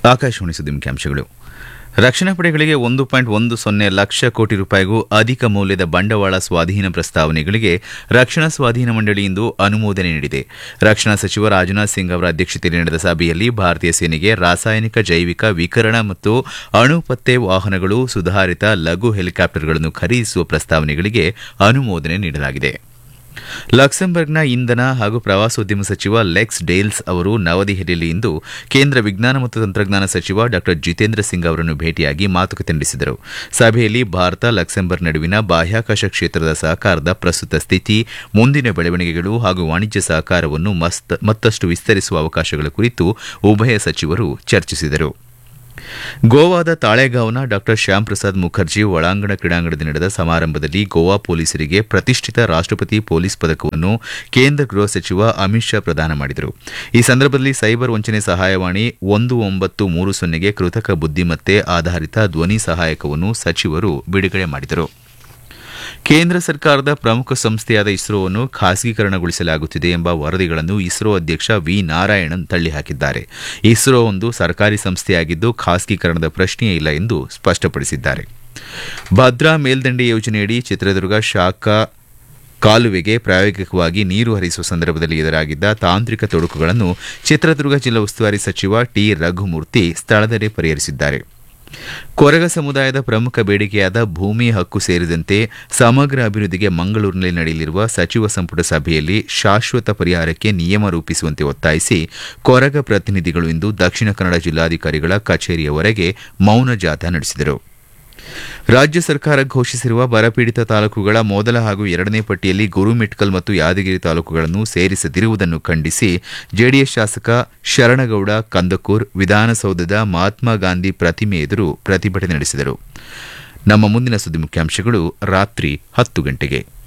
ಆಕಾಶವಾಣಿ ಸುದ್ದಿ ಮುಖ್ಯಾಂಶಗಳು ರಕ್ಷಣಾ ಪಡೆಗಳಿಗೆ ಒಂದು ಪಾಯಿಂಟ್ ಒಂದು ಸೊನ್ನೆ ಲಕ್ಷ ಕೋಟಿ ರೂಪಾಯಿಗೂ ಅಧಿಕ ಮೌಲ್ಯದ ಬಂಡವಾಳ ಸ್ವಾಧೀನ ಪ್ರಸ್ತಾವನೆಗಳಿಗೆ ರಕ್ಷಣಾ ಸ್ವಾಧೀನ ಮಂಡಳಿ ಇಂದು ಅನುಮೋದನೆ ನೀಡಿದೆ ರಕ್ಷಣಾ ಸಚಿವ ರಾಜನಾಥ್ ಸಿಂಗ್ ಅವರ ಅಧ್ಯಕ್ಷತೆಯಲ್ಲಿ ನಡೆದ ಸಭೆಯಲ್ಲಿ ಭಾರತೀಯ ಸೇನೆಗೆ ರಾಸಾಯನಿಕ ಜೈವಿಕ ವಿಕಿರಣ ಮತ್ತು ಅಣು ಪತ್ತೆ ವಾಹನಗಳು ಸುಧಾರಿತ ಲಘು ಹೆಲಿಕಾಪ್ಟರ್ಗಳನ್ನು ಖರೀದಿಸುವ ಪ್ರಸ್ತಾವನೆಗಳಿಗೆ ಅನುಮೋದನೆ ನೀಡಲಾಗಿದೆ ಲಕ್ಸೆಂಬರ್ಗ್ನ ಇಂಧನ ಹಾಗೂ ಪ್ರವಾಸೋದ್ಯಮ ಸಚಿವ ಲೆಕ್ಸ್ ಡೇಲ್ಸ್ ಅವರು ನವದೆಹಲಿಯಲ್ಲಿ ಇಂದು ಕೇಂದ್ರ ವಿಜ್ಞಾನ ಮತ್ತು ತಂತ್ರಜ್ಞಾನ ಸಚಿವ ಡಾ ಜಿತೇಂದ್ರ ಸಿಂಗ್ ಅವರನ್ನು ಭೇಟಿಯಾಗಿ ಮಾತುಕತೆ ನಡೆಸಿದರು ಸಭೆಯಲ್ಲಿ ಭಾರತ ಲಕ್ಸೆಂಬರ್ಗ್ ನಡುವಿನ ಬಾಹ್ಯಾಕಾಶ ಕ್ಷೇತ್ರದ ಸಹಕಾರದ ಪ್ರಸ್ತುತ ಸ್ಥಿತಿ ಮುಂದಿನ ಬೆಳವಣಿಗೆಗಳು ಹಾಗೂ ವಾಣಿಜ್ಯ ಸಹಕಾರವನ್ನು ಮತ್ತಷ್ಟು ವಿಸ್ತರಿಸುವ ಅವಕಾಶಗಳ ಕುರಿತು ಉಭಯ ಸಚಿವರು ಚರ್ಚಿಸಿದರು ಗೋವಾದ ತಾಳೆಗಾವ್ನ ಡಾ ಶ್ಯಾಮ್ ಪ್ರಸಾದ್ ಮುಖರ್ಜಿ ಒಳಾಂಗಣ ಕ್ರೀಡಾಂಗಣದಲ್ಲಿ ನಡೆದ ಸಮಾರಂಭದಲ್ಲಿ ಗೋವಾ ಪೊಲೀಸರಿಗೆ ಪ್ರತಿಷ್ಠಿತ ರಾಷ್ಟಪತಿ ಪೊಲೀಸ್ ಪದಕವನ್ನು ಕೇಂದ್ರ ಗೃಹ ಸಚಿವ ಅಮಿತ್ ಶಾ ಪ್ರದಾನ ಮಾಡಿದರು ಈ ಸಂದರ್ಭದಲ್ಲಿ ಸೈಬರ್ ವಂಚನೆ ಸಹಾಯವಾಣಿ ಒಂದು ಒಂಬತ್ತು ಮೂರು ಸೊನ್ನೆಗೆ ಕೃತಕ ಬುದ್ದಿಮತ್ತೆ ಆಧಾರಿತ ಧ್ವನಿ ಸಹಾಯಕವನ್ನು ಸಚಿವರು ಬಿಡುಗಡೆ ಮಾಡಿದರು ಕೇಂದ್ರ ಸರ್ಕಾರದ ಪ್ರಮುಖ ಸಂಸ್ಥೆಯಾದ ಇಸ್ರೋವನ್ನು ಖಾಸಗೀಕರಣಗೊಳಿಸಲಾಗುತ್ತಿದೆ ಎಂಬ ವರದಿಗಳನ್ನು ಇಸ್ರೋ ಅಧ್ಯಕ್ಷ ವಿ ನಾರಾಯಣನ್ ತಳ್ಳಿಹಾಕಿದ್ದಾರೆ ಇಸ್ರೋ ಒಂದು ಸರ್ಕಾರಿ ಸಂಸ್ಥೆಯಾಗಿದ್ದು ಖಾಸಗೀಕರಣದ ಪ್ರಶ್ನೆಯೇ ಇಲ್ಲ ಎಂದು ಸ್ಪಷ್ಟಪಡಿಸಿದ್ದಾರೆ ಭದ್ರಾ ಮೇಲ್ದಂಡೆ ಯೋಜನೆಯಡಿ ಚಿತ್ರದುರ್ಗ ಶಾಖಾ ಕಾಲುವೆಗೆ ಪ್ರಾಯೋಗಿಕವಾಗಿ ನೀರು ಹರಿಸುವ ಸಂದರ್ಭದಲ್ಲಿ ಎದುರಾಗಿದ್ದ ತಾಂತ್ರಿಕ ತೊಡಕುಗಳನ್ನು ಚಿತ್ರದುರ್ಗ ಜಿಲ್ಲಾ ಉಸ್ತುವಾರಿ ಸಚಿವ ಟಿ ರಘುಮೂರ್ತಿ ಸ್ಥಳದಲ್ಲೇ ಪರಿಹರಿಸಿದ್ದಾರೆ ಕೊರಗ ಸಮುದಾಯದ ಪ್ರಮುಖ ಬೇಡಿಕೆಯಾದ ಭೂಮಿ ಹಕ್ಕು ಸೇರಿದಂತೆ ಸಮಗ್ರ ಅಭಿವೃದ್ಧಿಗೆ ಮಂಗಳೂರಿನಲ್ಲಿ ನಡೆಯಲಿರುವ ಸಚಿವ ಸಂಪುಟ ಸಭೆಯಲ್ಲಿ ಶಾಶ್ವತ ಪರಿಹಾರಕ್ಕೆ ನಿಯಮ ರೂಪಿಸುವಂತೆ ಒತ್ತಾಯಿಸಿ ಕೊರಗ ಪ್ರತಿನಿಧಿಗಳು ಇಂದು ದಕ್ಷಿಣ ಕನ್ನಡ ಜಿಲ್ಲಾಧಿಕಾರಿಗಳ ಕಚೇರಿಯವರೆಗೆ ಮೌನ ಜಾಥಾ ನಡೆಸಿದರು ರಾಜ್ಯ ಸರ್ಕಾರ ಘೋಷಿಸಿರುವ ಬರಪೀಡಿತ ತಾಲೂಕುಗಳ ಮೊದಲ ಹಾಗೂ ಎರಡನೇ ಪಟ್ಟಿಯಲ್ಲಿ ಗುರುಮಿಟ್ಕಲ್ ಮತ್ತು ಯಾದಗಿರಿ ತಾಲೂಕುಗಳನ್ನು ಸೇರಿಸದಿರುವುದನ್ನು ಖಂಡಿಸಿ ಜೆಡಿಎಸ್ ಶಾಸಕ ಶರಣಗೌಡ ಕಂದಕೂರ್ ವಿಧಾನಸೌಧದ ಮಹಾತ್ಮ ಗಾಂಧಿ ಪ್ರತಿಮೆ ಎದುರು ಪ್ರತಿಭಟನೆ ನಡೆಸಿದರು ನಮ್ಮ ಮುಂದಿನ ಸುದ್ದಿ ಮುಖ್ಯಾಂಶಗಳು ರಾತ್ರಿ ಹತ್ತು ಗಂಟೆಗೆ